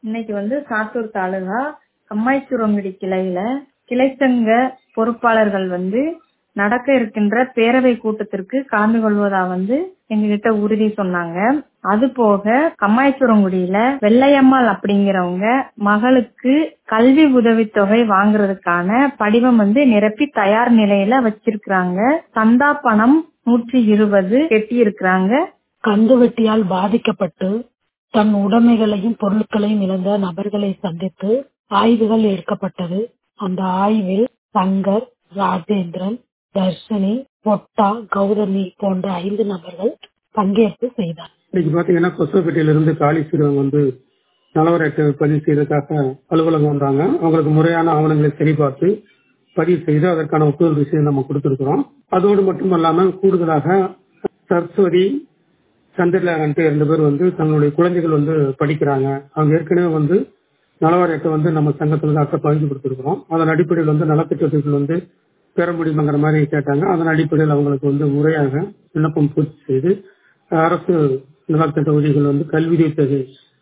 இன்னைக்கு வந்து சாத்தூர் தாலுகா கம்மாய்ச்சுரங்குடி கிளையில கிளைச்சங்க பொறுப்பாளர்கள் வந்து நடக்க இருக்கின்ற பேரவை கூட்டத்திற்கு கலந்து கொள்வதா வந்து எங்ககிட்ட உறுதி சொன்னாங்க அது போக கம்மாய்ச்சுரங்குடியில வெள்ளையம்மாள் அப்படிங்கிறவங்க மகளுக்கு கல்வி உதவித்தொகை வாங்குறதுக்கான படிவம் வந்து நிரப்பி தயார் நிலையில வச்சிருக்கிறாங்க சந்தா பணம் நூற்றி இருபது கெட்டி இருக்கிறாங்க கந்துவட்டியால் பாதிக்கப்பட்டு தன் உடைமைகளையும் பொருட்களையும் இழந்த நபர்களை சந்தித்து ஆய்வுகள் எடுக்கப்பட்டது அந்த ஆய்வில் சங்கர் ராஜேந்திரன் தர்ஷினி பொட்டா கௌதமி போன்ற ஐந்து நபர்கள் பங்கேற்பு செய்தார் இன்னைக்கு பாத்தீங்கன்னா கொசப்பேட்டையிலிருந்து காலி சிறுவன் வந்து நலவர அட்டை பதிவு செய்யறதுக்காக அலுவலகம் வந்தாங்க அவங்களுக்கு முறையான ஆவணங்களை சரிபார்த்து பதிவு செய்து அதற்கான ஒப்புதல் விஷயம் நம்ம கொடுத்திருக்கிறோம் அதோடு மட்டும் அல்லாம கூடுதலாக சரஸ்வதி சந்திரலேகன்ட்டு ரெண்டு பேர் வந்து தங்களுடைய குழந்தைகள் வந்து படிக்கிறாங்க அவங்க ஏற்கனவே வந்து நலவாரி அட்டை வந்து நம்ம சங்கத்துல அட்டை பதிவு கொடுத்திருக்கிறோம் அதன் அடிப்படையில் வந்து நலத்திட்டத்துக்கு வந்து பெற முடியுமாங்கிற மாதிரி கேட்டாங்க அதன் அடிப்படையில் அவங்களுக்கு வந்து முறையாக விண்ணப்பம் பூர்த்தி செய்து அரசு நலத்திட்ட உதவிகள் வந்து கல்வி தொகை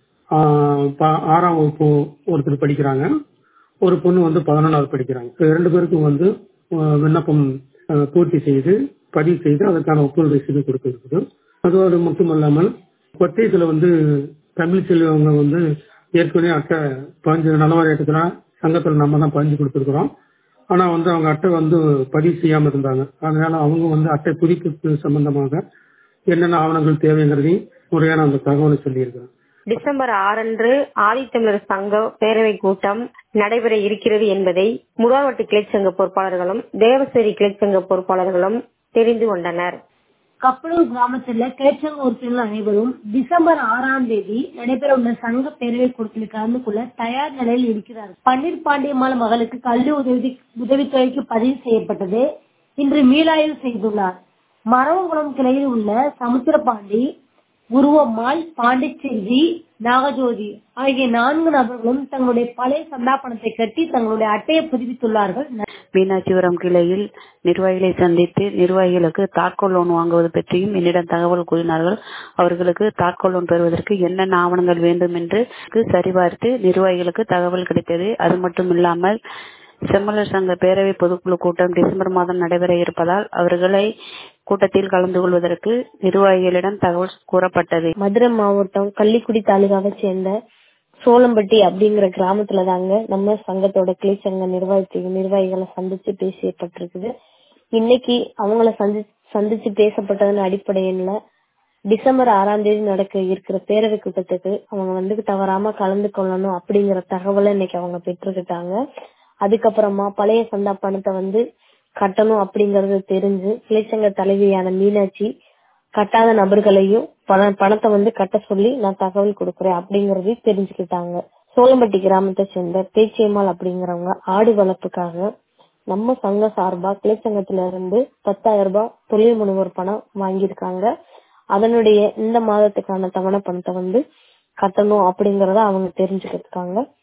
ஆறாம் வகுப்பு ஒருத்தர் படிக்கிறாங்க ஒரு பொண்ணு வந்து பதினொன்றாவது படிக்கிறாங்க இரண்டு பேருக்கும் வந்து விண்ணப்பம் பூர்த்தி செய்து பதிவு செய்து அதற்கான ஒப்புதல் ரசீது கொடுத்திருக்குது அதோடு மட்டும் இல்லாமல் கொத்தேசில வந்து தமிழ் செல்வங்க வந்து ஏற்கனவே அட்டை பதிஞ்சு நலவாரி அட்டைக்குனா சங்கத்தில் நம்ம தான் பதிஞ்சு கொடுத்துருக்குறோம் ஆனா வந்து அவங்க அட்டை வந்து பதிவு செய்யாம இருந்தாங்க அதனால அவங்க வந்து அட்டை புதுப்பிப்பு சம்பந்தமாக என்னென்ன ஆவணங்கள் தேவைங்கிறதையும் முறையான அந்த தகவலை சொல்லியிருக்கிறேன் டிசம்பர் ஆறன்று ஆதித்தமிழர் சங்க பேரவை கூட்டம் நடைபெற இருக்கிறது என்பதை முடாவட்டி கிளைச்சங்க பொறுப்பாளர்களும் தேவசேரி கிளைச்சங்க பொறுப்பாளர்களும் தெரிந்து கொண்டனர் கப்பலூர் கிராமத்தில் கிளைச்சங்க உறுப்பினர்கள் அனைவரும் டிசம்பர் ஆறாம் தேதி நடைபெற உள்ள சங்க பேரவை கூட்டத்தில் கலந்து கொள்ள தயார் நிலையில் இருக்கிறார் பன்னீர் பாண்டியம்மாள் மகளுக்கு கல்வி உதவி உதவித்தொகைக்கு பதிவு செய்யப்பட்டது இன்று மீளாய்வு செய்துள்ளார் மரவகுளம் கிளையில் உள்ள சமுத்திரபாண்டி உருவம்மாள் பாண்டிச்செல்வி நாகஜோதி ஆகிய நான்கு நபர்களும் தங்களுடைய பழைய சந்தா பணத்தை கட்டி தங்களுடைய அட்டையை புதுப்பித்துள்ளார்கள் மீனாட்சிபுரம் கிளையில் நிர்வாகிகளை சந்தித்து நிர்வாகிகளுக்கு தாட்கோல் லோன் வாங்குவது பற்றியும் என்னிடம் தகவல் கூறினார்கள் அவர்களுக்கு தாட்கோல் லோன் பெறுவதற்கு என்னென்ன ஆவணங்கள் வேண்டும் என்று சரிபார்த்து நிர்வாகிகளுக்கு தகவல் கிடைத்தது அது மட்டும் இல்லாமல் செம்மலர் சங்க பேரவை பொதுக்குழு கூட்டம் டிசம்பர் மாதம் நடைபெற இருப்பதால் அவர்களை கூட்டத்தில் கலந்து கொள்வதற்கு நிர்வாகிகளிடம் தகவல் கூறப்பட்டது மதுரை மாவட்டம் கள்ளிக்குடி தாலுகாவை சேர்ந்த சோளம்பட்டி அப்படிங்கிற கிராமத்துல தாங்க நம்ம சங்கத்தோட கிளை சங்க நிர்வாகி நிர்வாகிகளை சந்திச்சு பேசப்பட்டிருக்குது இன்னைக்கு அவங்கள சந்தி சந்திச்சு பேசப்பட்டதன் அடிப்படையில டிசம்பர் ஆறாம் தேதி நடக்க இருக்கிற பேரவை கூட்டத்துக்கு அவங்க வந்து தவறாம கலந்து கொள்ளணும் அப்படிங்கிற தகவலை இன்னைக்கு அவங்க பெற்றுக்கிட்டாங்க அதுக்கப்புறமா பழைய சந்தா பணத்தை வந்து கட்டணும் அப்படிங்கறது தெரிஞ்சு கிளைச்சங்க தலைவியான மீனாட்சி கட்டாத நபர்களையும் பணத்தை வந்து கட்ட சொல்லி நான் தகவல் கொடுக்கறேன் அப்படிங்கறதையும் தெரிஞ்சுக்கிட்டாங்க சோளம்பட்டி கிராமத்தை சேர்ந்த பேச்சியம்மாள் அப்படிங்கிறவங்க ஆடு வளர்ப்புக்காக நம்ம சங்க சார்பா கிளைச்சங்கத்துல இருந்து பத்தாயிரம் ரூபாய் தொழில் முனைவோர் பணம் வாங்கியிருக்காங்க அதனுடைய இந்த மாதத்துக்கான தவணை பணத்தை வந்து கட்டணும் அப்படிங்கறத அவங்க தெரிஞ்சுக்கிட்டாங்க